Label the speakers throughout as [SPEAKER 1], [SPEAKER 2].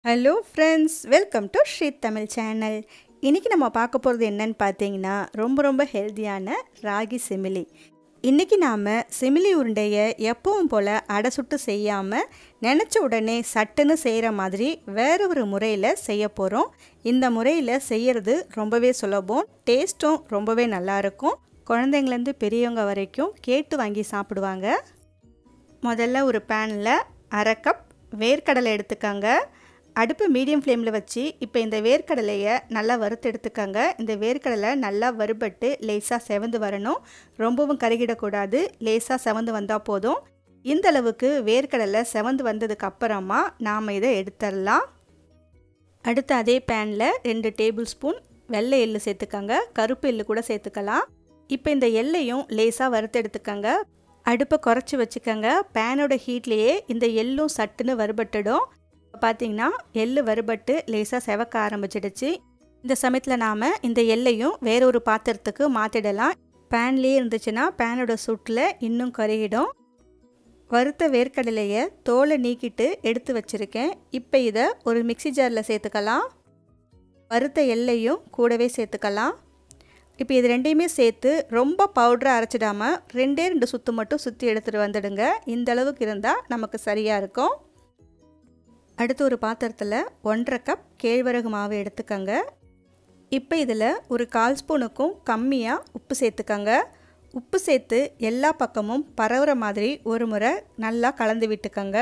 [SPEAKER 1] hello friends welcome to Sri Tamil channel இன்றைக்கி நம்ம பார்க்க போகிறது என்னன்னு பார்த்தீங்கன்னா ரொம்ப ரொம்ப ஹெல்த்தியான ராகி செமிலி இன்றைக்கி நாம் செமிலி உருண்டையை எப்பவும் போல் அடை சுட்டு செய்யாமல் நினச்ச உடனே சட்டுன்னு செய்கிற மாதிரி வேற ஒரு முறையில் செய்ய போகிறோம் இந்த முறையில் செய்கிறது ரொம்பவே சுலபம் டேஸ்ட்டும் ரொம்பவே நல்லாயிருக்கும் குழந்தைங்கலேருந்து பெரியவங்க வரைக்கும் கேட்டு வாங்கி சாப்பிடுவாங்க முதல்ல ஒரு பேனில் அரை கப் வேர்க்கடலை எடுத்துக்கோங்க அடுப்பு மீடியம் ஃப்ளேமில் வச்சு இப்போ இந்த வேர்க்கடலையை நல்லா வறுத்து எடுத்துக்கோங்க இந்த வேர்க்கடலை நல்லா வறுபட்டு லேசாக செவந்து வரணும் ரொம்பவும் கருகிடக்கூடாது லேசாக செவந்து வந்தால் போதும் இந்த அளவுக்கு வேர்க்கடலை செவந்து வந்ததுக்கு அப்புறமா நாம் இதை எடுத்துடலாம் அடுத்து அதே பேனில் ரெண்டு டேபிள் ஸ்பூன் வெள்ளை எள்ளு சேர்த்துக்கோங்க கருப்பு எள்ளு கூட சேர்த்துக்கலாம் இப்போ இந்த எள்ளையும் லேசாக வறுத்து எடுத்துக்கோங்க அடுப்பை குறைச்சி வச்சுக்கோங்க பேனோட ஹீட்லேயே இந்த எள்ளும் சட்டுன்னு வறுபட்டுடும் பார்த்தீங்கன்னா எள்ளு வறுபட்டு லேசாக செவக்க ஆரம்பிச்சிடுச்சு இந்த சமயத்தில் நாம் இந்த எள்ளையும் வேற ஒரு பாத்திரத்துக்கு மாற்றிடலாம் பேன்லேயே இருந்துச்சுன்னா பேனோட சூட்டில் இன்னும் கருகிடும் வறுத்த வேர்க்கடலையை தோலை நீக்கிட்டு எடுத்து வச்சுருக்கேன் இப்போ இதை ஒரு மிக்சி ஜாரில் சேர்த்துக்கலாம் வறுத்த எள்ளையும் கூடவே சேர்த்துக்கலாம் இப்போ இது ரெண்டையுமே சேர்த்து ரொம்ப பவுடரை அரைச்சிடாமல் ரெண்டே ரெண்டு சுற்று மட்டும் சுற்றி எடுத்துகிட்டு வந்துடுங்க இந்த அளவுக்கு இருந்தால் நமக்கு சரியாக இருக்கும் அடுத்து ஒரு பாத்திரத்தில் ஒன்றரை கப் கேழ்வரகு மாவு எடுத்துக்கோங்க இப்போ இதில் ஒரு கால் ஸ்பூனுக்கும் கம்மியாக உப்பு சேர்த்துக்கோங்க உப்பு சேர்த்து எல்லா பக்கமும் பரவுற மாதிரி ஒரு முறை நல்லா கலந்து விட்டுக்கோங்க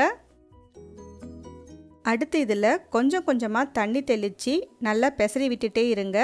[SPEAKER 1] அடுத்து இதில் கொஞ்சம் கொஞ்சமாக தண்ணி தெளித்து நல்லா பெசரி விட்டுட்டே இருங்க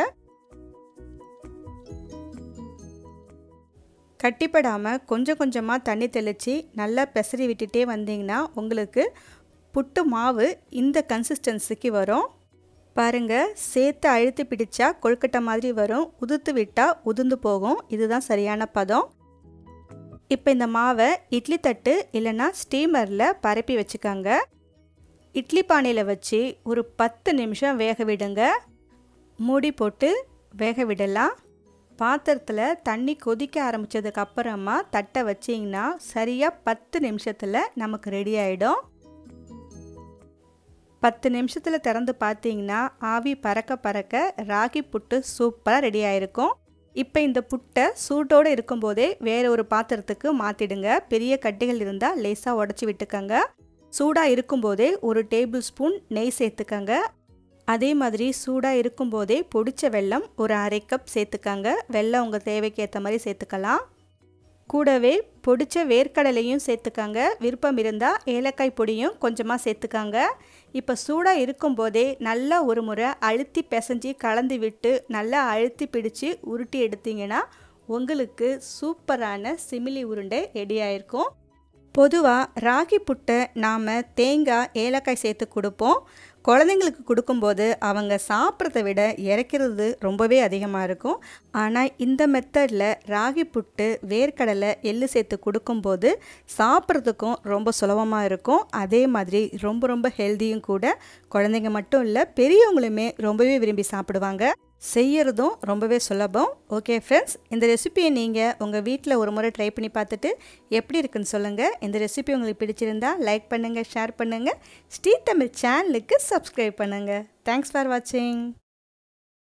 [SPEAKER 1] கட்டிப்படாமல் கொஞ்சம் கொஞ்சமாக தண்ணி தெளித்து நல்லா பெசரி விட்டுட்டே வந்தீங்கன்னா உங்களுக்கு புட்டு மாவு இந்த கன்சிஸ்டன்சிக்கு வரும் பாருங்கள் சேர்த்து அழுத்தி பிடிச்சா கொழுக்கட்டை மாதிரி வரும் உதுத்து விட்டால் உதிர்ந்து போகும் இதுதான் சரியான பதம் இப்போ இந்த மாவை இட்லி தட்டு இல்லைன்னா ஸ்டீமரில் பரப்பி வச்சுக்கோங்க இட்லி பானையில் வச்சு ஒரு பத்து நிமிஷம் வேக விடுங்க மூடி போட்டு வேக விடலாம் பாத்திரத்தில் தண்ணி கொதிக்க ஆரம்பித்ததுக்கு அப்புறமா தட்டை வச்சிங்கன்னா சரியாக பத்து நிமிஷத்தில் நமக்கு ரெடி ஆகிடும் பத்து நிமிஷத்தில் திறந்து பார்த்தீங்கன்னா ஆவி பறக்க பறக்க ராகி புட்டு சூப்பராக ரெடி ஆகிருக்கும் இப்போ இந்த புட்டை சூட்டோடு இருக்கும்போதே வேறு ஒரு பாத்திரத்துக்கு மாற்றிடுங்க பெரிய கட்டிகள் இருந்தால் லேசாக உடச்சி விட்டுக்கோங்க சூடாக இருக்கும்போதே ஒரு டேபிள் ஸ்பூன் நெய் சேர்த்துக்கங்க அதே மாதிரி சூடாக இருக்கும்போதே பொடிச்ச வெல்லம் ஒரு அரை கப் சேர்த்துக்கங்க வெல்லம் உங்கள் தேவைக்கு ஏற்ற மாதிரி சேர்த்துக்கலாம் கூடவே பொடிச்ச வேர்க்கடலையும் சேர்த்துக்காங்க விருப்பம் இருந்தால் ஏலக்காய் பொடியும் கொஞ்சமாக சேர்த்துக்காங்க இப்போ சூடாக இருக்கும்போதே நல்லா ஒரு முறை அழுத்தி பிசைஞ்சு கலந்து விட்டு நல்லா அழுத்தி பிடிச்சி உருட்டி எடுத்தீங்கன்னா உங்களுக்கு சூப்பரான சிமிலி உருண்டை ரெடி ஆயிருக்கும் பொதுவாக ராகி புட்டை நாம் தேங்காய் ஏலக்காய் சேர்த்து கொடுப்போம் குழந்தைங்களுக்கு கொடுக்கும்போது அவங்க சாப்பிட்றத விட இறக்கிறது ரொம்பவே அதிகமாக இருக்கும் ஆனால் இந்த மெத்தடில் ராகி புட்டு வேர்க்கடலை எள்ளு சேர்த்து கொடுக்கும்போது சாப்பிட்றதுக்கும் ரொம்ப சுலபமாக இருக்கும் அதே மாதிரி ரொம்ப ரொம்ப ஹெல்த்தியும் கூட குழந்தைங்க மட்டும் இல்லை பெரியவங்களுமே ரொம்பவே விரும்பி சாப்பிடுவாங்க செய்யறதும் ரொம்பவே சுலபம் ஓகே ஃப்ரெண்ட்ஸ் இந்த ரெசிபியை நீங்கள் உங்கள் வீட்டில் ஒரு முறை ட்ரை பண்ணி பார்த்துட்டு எப்படி இருக்குன்னு சொல்லுங்கள் இந்த ரெசிபி உங்களுக்கு பிடிச்சிருந்தா லைக் பண்ணுங்கள் ஷேர் பண்ணுங்கள் ஸ்ரீ தமிழ் சேனலுக்கு சப்ஸ்கிரைப் பண்ணுங்கள் தேங்க்ஸ் ஃபார் வாட்சிங்